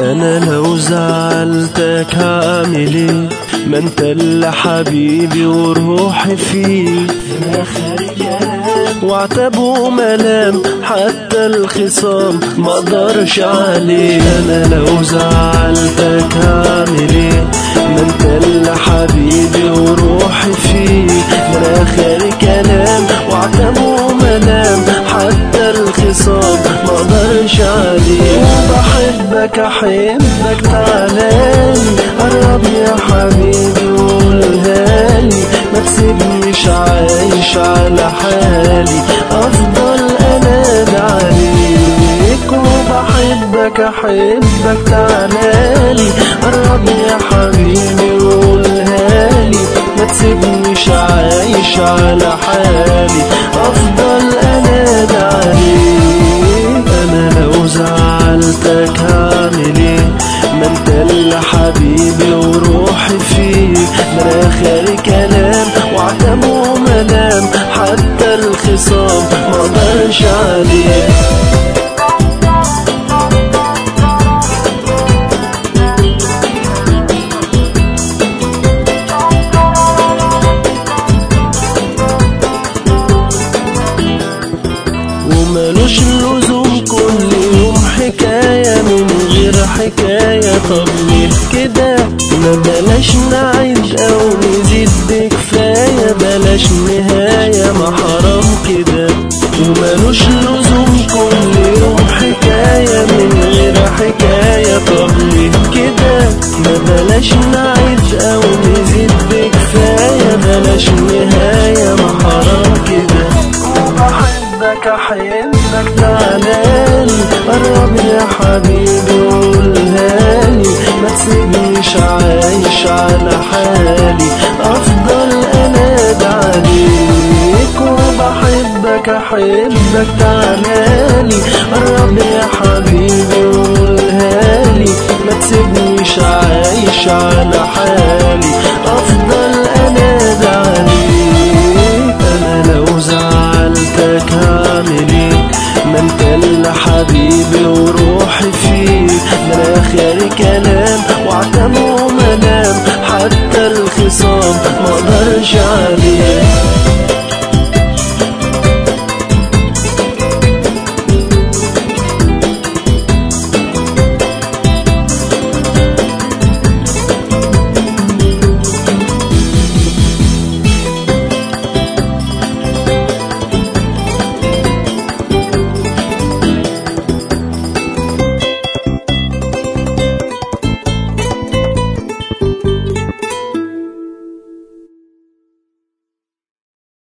انا لو زعلتك هعمل ايه ما انت اللي حبيبي وروحي فيه وعتب وملام حتى الخصام ما اقدرش عليه انا لو زعلتك هعمل ايه ما انت اللي حبيبي وروحي فيه من اخر كلام وعتب وملام حتى الخصام ما اقدرش عليه وبحبك احبك تعالالي قرب يا حبيبي وقولها لي ما تسيبنيش عايش على حالي افضل انادي عليك وبحبك احبك تعالالي قرب يا حبيبي وقولها لي ما تسيبنيش عايش على حالي افضل انادي عليك انا لو زعلتك هعمل ايه ما انت اللي حبيبي وروحي فيك من اخر كلام وعتم وملام حتى الخصام ما اقدرش عليه ومالوش لزوم كل يوم حكاية من غير حكاية طب ليه كده ما بلاش نعيد أو نزيد بكفاية بلاش نهاية ما حرام كده ومالوش لزوم كل يوم حكاية من غير حكاية طب ليه كده ما بلاش نعيد أو نزيد بكفاية بلاش نهاية ما حرام كده وبحبك احبك تعالالي قرب يا حبيبي وقولها لي ما تسيبنيش عايش على حالي افضل انادي عليك وبحبك احبك تعالالي قرب يا حبيبي وقولها لي ما تسيبنيش عايش على حالي افضل انادي عليك انا لو زعلتك هعمل ايه ما انت اللي حبيبي وروحي فيك من اخر كلام وعتم ومنام حتى الخصام ما اقدرش عليه